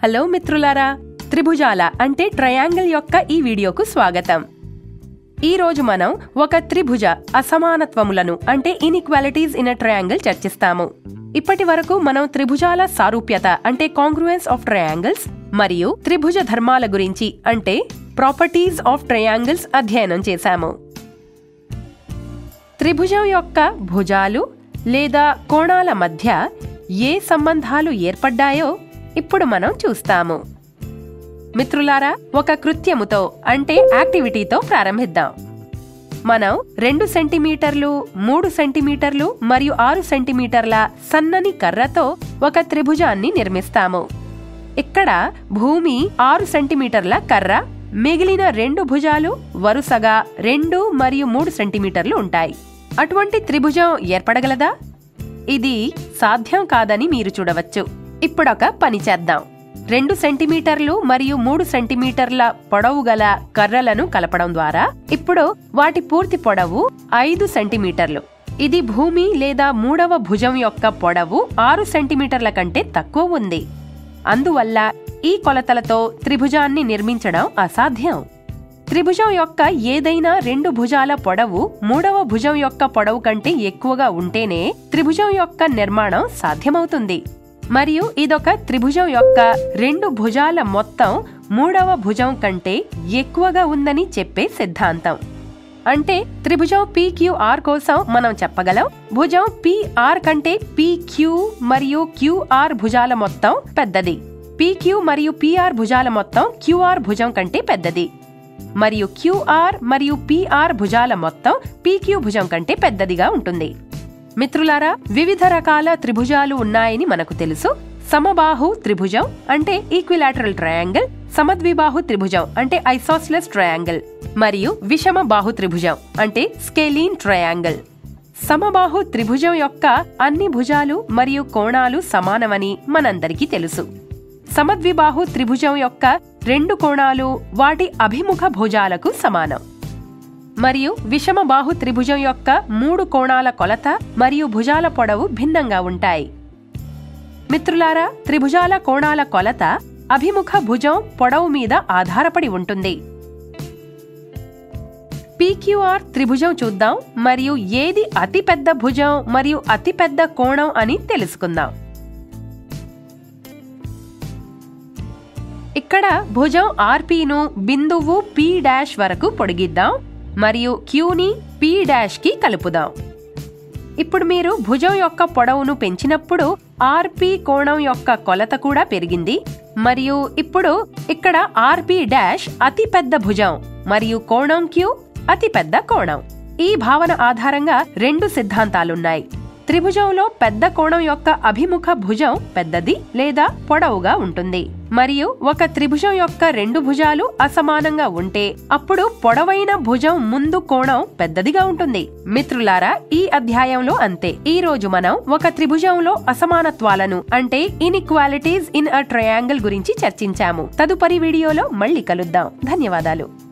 hello మిత్రులారా త్రిభుజాల అంటే triangle యొక్క ఈ వీడియోకు స్వాగతం ఈ రోజు మనం ఒక త్రిభుజ అసమానత్వములను అంటే ఇన్ఈక్వాలిటీస్ ఇన్ అ ట్రయాంగిల్ చర్చిస్తాము ఇప్పటి వరకు మనం త్రిభుజాల సారూప్యత అంటే కాంగ్రుయెన్స్ ఆఫ్ ట్రయాంగిల్స్ మరియు త్రిభుజ ధర్మాల గురించి అంటే ప్రాపర్టీస్ ఆఫ్ ట్రయాంగిల్స్ అధ్యయనం చేశాము త్రిభుజం యొక్క భుజాలు లేదా కోణాల మధ్య ఏ సంబంధాలు ఏర్పడ్డాయో ఇప్పుడు మనం చూస్తాము మిత్రులారా ఒక కృత్యముతో అంటే యాక్టివిటీతో ప్రారంభిద్దాం మనం రెండు సెంటీమీటర్లు మూడు సెంటీమీటర్లు మరియు ఆరు సెంటీమీటర్ల సన్నని కర్రతో ఒక త్రిభుజాన్ని నిర్మిస్తాము ఇక్కడ భూమి ఆరు సెంటీమీటర్ల కర్ర మిగిలిన రెండు భుజాలు వరుసగా రెండు మరియు మూడు సెంటీమీటర్లు ఉంటాయి అటువంటి త్రిభుజం ఏర్పడగలదా ఇది సాధ్యం కాదని మీరు చూడవచ్చు ఇప్పుడొక పని చేద్దాం రెండు సెంటీమీటర్లు మరియు మూడు సెంటీమీటర్ల పొడవు గల కర్రలను కలపడం ద్వారా ఇప్పుడు వాటి పూర్తి పొడవు ఐదు సెంటీమీటర్లు ఇది భూమి లేదా మూడవ భుజం యొక్క పొడవు ఆరు సెంటీమీటర్ల కంటే తక్కువ ఉంది అందువల్ల ఈ కొలతలతో త్రిభుజాన్ని నిర్మించడం అసాధ్యం త్రిభుజం యొక్క ఏదైనా రెండు భుజాల పొడవు మూడవ భుజం యొక్క పొడవు కంటే ఎక్కువగా ఉంటేనే త్రిభుజం యొక్క నిర్మాణం సాధ్యమవుతుంది మరియు ఇదొక త్రిభుజం యొక్క రెండు భుజాల మొత్తం మూడవ భుజం కంటే ఎక్కువగా ఉందని చెప్పే సిద్ధాంతం అంటే త్రిభుజం పీక్యూఆర్ కోసం మనం చెప్పగలం భుజం పిఆర్ కంటే పీక్యూ మరియు క్యూఆర్ భుజాల మొత్తం పెద్దది పీక్యూ మరియు పిఆర్ భుజాల మొత్తం క్యూఆర్ భుజం కంటే పెద్దది మరియు క్యూఆర్ మరియు పిఆర్ భుజాల మొత్తం పీక్యూ భుజం కంటే పెద్దదిగా ఉంటుంది మిత్రులారా వివిధ రకాల త్రిభుజాలు ఉన్నాయని మనకు తెలుసు సమబాహు త్రిభుజం అంటే ఈక్విలాటరల్ ట్రయాంగిల్ సమద్విబాహు త్రిభుజం అంటే ఐసోస్లెస్ ట్రయాంగిల్ మరియు విషమ బాహు త్రిభుజం అంటే స్కేలీన్ ట్రయాంగిల్ సమబాహు త్రిభుజం యొక్క అన్ని భుజాలు మరియు కోణాలు సమానమని మనందరికీ తెలుసు సమద్విబాహు త్రిభుజం యొక్క రెండు కోణాలు వాటి అభిముఖ భుజాలకు సమానం మరియు విషమ బాహు త్రిభుజం యొక్క మూడు కోణాల కొలత మరియు భుజాల పొడవు భిన్నంగా ఉంటాయి మిత్రులారా త్రిభుజాల కోణాల కొలత అభిముఖ భుజం పొడవు మీద ఆధారపడి ఉంటుంది పీక్యూఆర్ త్రిభుజం చూద్దాం మరియు ఏది అతి పెద్ద భుజం మరియు అతి పెద్ద కోణం అని తెలుసుకుందాం ఇక్కడ భుజం ఆర్పీను బిందువు పి డాష్ వరకు పొడిగిద్దాం మరియు క్యూని పి డాష్ కి కలుపుదాం ఇప్పుడు మీరు భుజం యొక్క పొడవును పెంచినప్పుడు ఆర్పి కోణం యొక్క కొలత కూడా పెరిగింది మరియు ఇప్పుడు ఇక్కడ ఆర్పి డాష్ అతి పెద్ద భుజం మరియు కోణం క్యూ అతి పెద్ద కోణం ఈ భావన ఆధారంగా రెండు సిద్ధాంతాలున్నాయి త్రిభుజంలో పెద్ద కోణం యొక్క అభిముఖ భుజం పెద్దది లేదా పొడవుగా ఉంటుంది మరియు ఒక త్రిభుజం యొక్క రెండు భుజాలు అసమానంగా ఉంటే అప్పుడు పొడవైన భుజం ముందు కోణం పెద్దదిగా ఉంటుంది మిత్రులారా ఈ అధ్యాయంలో అంతే ఈ రోజు మనం ఒక త్రిభుజంలో అసమానత్వాలను అంటే ఇన్ఈక్వాలిటీస్ ఇన్ అ ట్రయాంగిల్ గురించి చర్చించాము తదుపరి వీడియోలో మళ్ళీ కలుద్దాం ధన్యవాదాలు